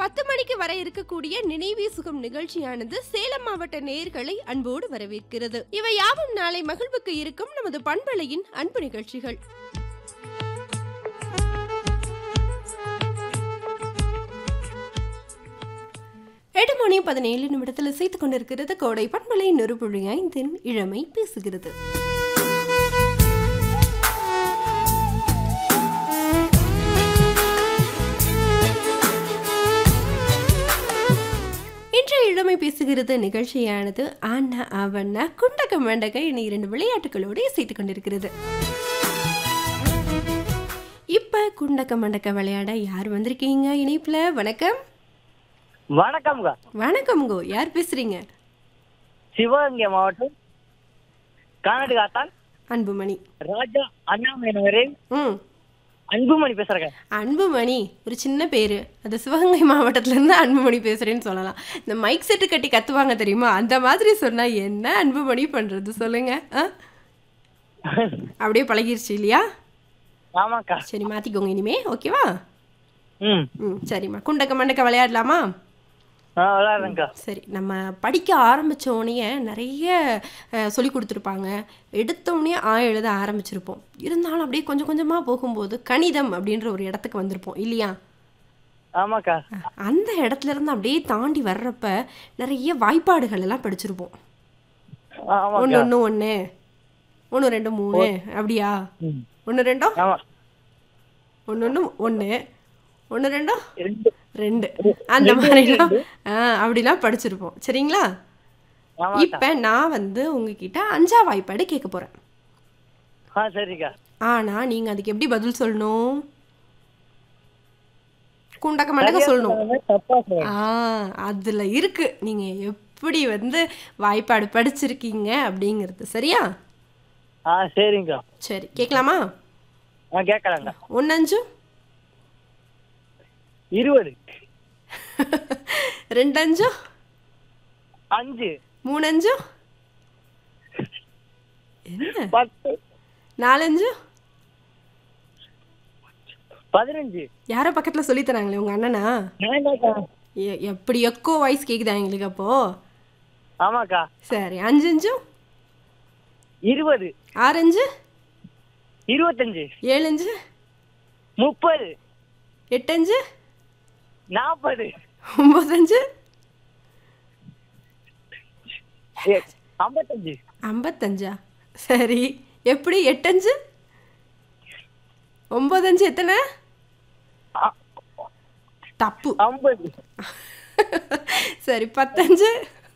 பத்து மணிக்கு வர இருக்கக்கூடிய நினைவே சுகம் நிகழ்ச்சியானது சேலம் மாவட்ட நேயர்களை அன்போடு வரவேற்கிறது இவை யாவும் நாளை மகிழ்வுக்கு இருக்கும் நமது பண்பலையின் அன்பு நிகழ்ச்சிகள் எட்டு மணி பதினேழு நிமிடத்தில் செய்து கொண்டிருக்கிறது கோடை பண்பலை நெருப்புழி ஐந்தின் இளமை பேசுகிறது இன்றைய இளமை பேசுகிறது நிகழ்ச்சியானது ஆனா அவனா குண்டக்க மண்டக என இரண்டு விளையாட்டுகளோடு இசைத்துக் கொண்டிருக்கிறது இப்ப குண்டக்க மண்டக்க விளையாட யார் வந்திருக்கீங்க இணைப்புல வணக்கம் வணக்கம்ங்க வணக்கம்கோ யார் பேசுறீங்க சிவகங்கை மாவட்டம் கர்நாடகாத்தான் அன்புமணி ராஜா அண்ணாமலை ம் அன்புமணி பேசுறேங்க அன்புமணி ஒரு சின்ன பேர் அது சிவகங்கை மாவட்டத்துலேருந்து அன்புமணி பேசுகிறேன்னு சொல்லலாம் இந்த மைக் செட்டு கட்டி கத்துவாங்க தெரியுமா அந்த மாதிரி சொன்னால் என்ன அன்புமணி பண்ணுறது சொல்லுங்க ஆ அப்படியே பழகிருச்சு இல்லையா ஆமாக்கா சரி மாற்றிக்கோங்க இனிமே ஓகேவா ம் ம் சரிம்மா குண்டக்க மண்டக்க விளையாடலாமா ஆ விளாடுறேங்க்கா சரி நம்ம படிக்க ஆரம்பிச்ச உடனே நிறைய அஹ், சொல்லி கொடுத்துருப்பாங்க எடுத்த உடனே ஆ எழுத ஆரம்பிச்சிருப்போம் இருந்தாலும் அப்படியே கொஞ்சம் கொஞ்சமாக போகும்போது கணிதம் அப்படின்ற ஒரு இடத்துக்கு வந்திருப்போம் இல்லையா ஆமாக்கா அந்த இடத்துல இருந்து அப்படியே தாண்டி வர்றப்ப நிறைய வாய்ப்பாடுகள் எல்லாம் படிச்சிருப்போம் ஒன்று ஆமாக்கா ஒன்று ஒன்று ஒன்று ரெண்டு மூணு அப்படியா ம். ஒன்று ரெண்டோ ஆமா ஒன்று ஒன்று ஒன்று ஒன்று ரெண்டோ ரெண்டு ரெண்டு அந்த மாதிரிலாம் ஆ அப்படிலாம் படிச்சிருப்போம் சரிங்களா ஆமாக்கா இப்போ நான் வந்து உங்ககிட்ட அஞ்சா வாய்ப்பாடு கேட்க போகிறேன் ஆ சரிக்கா ஆனால் நீங்கள் அதுக்கு எப்படி பதில் சொல்லணும் குண்டக்க மண்டக்க சொல்லணும் தப்பா சொல்றேன் ஆ அதில் இருக்கு நீங்கள் எப்படி வந்து வாய்ப்பாடு படிச்சிருக்கீங்க அப்படிங்கிறது சரியா ஆ சரிங்கக்கா சரி கேட்கலாமா ஆ கேட்கலாங்க ஒன்னஞ்சு இருபது ரெண்டஞ்சு அஞ்சு மூணஞ்சு என்ன பத்து நாலஞ்சு பதினஞ்சு யாரோ பக்கத்தில் சொல்லி தராங்களே உங்கள் அண்ணனா ஏண்டாக்கா எ- எப்படி எக்கோ வாய்ஸ் கேட்குதா எங்களுக்கு அப்போ ஆமாக்கா சரி அஞ்சஞ்சு இருபது ஆறஞ்சு இருபத்தஞ்சு ஏழஞ்சு முப்பது எட்டஞ்சு நாற்பது ஒம்பதஞ்சு ஏ, ஐம்பத்தஞ்சு ஐம்பத்தஞ்சா சரி எப்படி எட்டஞ்சு ஒம்பதஞ்சு எத்தனை அ- தப்பு ஐம்பது சரி பத்தஞ்சு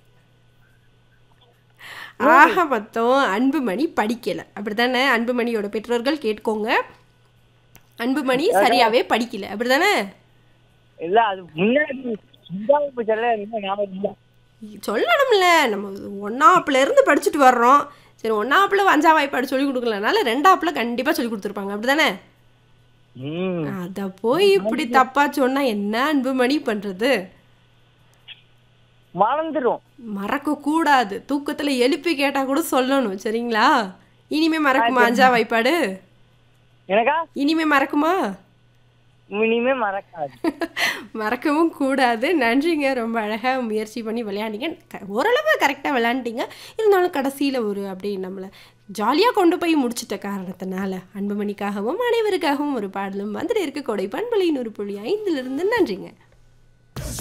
ஆக மொத்தம் அன்புமணி படிக்கல அப்படித்தானே அன்புமணியோட பெற்றோர்கள் கேட்டுக்கோங்க அன்புமணி சரியாவே படிக்கல அப்படிதானே இல்ல அது முன்னாடி அஞ்சாவது சொல்ல இன்னும் ஞாபகம் இல்ல சொல்லணும்ல நம்ம ஒன்னாப்புல இருந்து படிச்சுட்டு வர்றோம் சரி ஒன்னாப்புல அஞ்சா வாய்ப்பாடு சொல்லி கொடுக்கலனால ரெண்டாப்புல கண்டிப்பா சொல்லி கொடுத்துருப்பாங்க அப்படிதானே ம் அத போய் இப்படி தப்பா சொன்னா என்ன அன்புமணி பண்றது மறந்துடும் மறக்க கூடாது தூக்கத்துல எழுப்பி கேட்டா கூட சொல்லணும் சரிங்களா இனிமே மறக்குமா அஞ்சா வாய்ப்பாடு எனக்கா இனிமே மறக்குமா இனிமே மறக்காது மறக்கவும் கூடாது நன்றிங்க ரொம்ப அழகாக முயற்சி பண்ணி விளையாண்டீங்க க- ஓரளவு கரெக்டாக விளையாண்டீங்க இருந்தாலும் கடைசியில் ஒரு அப்படி நம்மளை ஜாலியாக கொண்டு போய் முடிச்சிட்ட காரணத்தினால அன்புமணிக்காகவும் அனைவருக்காகவும் ஒரு பாடலும் வந்துட்டு இருக்க கொடை பண்பலையின் ஒரு புள்ளி ஐந்திலிருந்து நன்றிங்க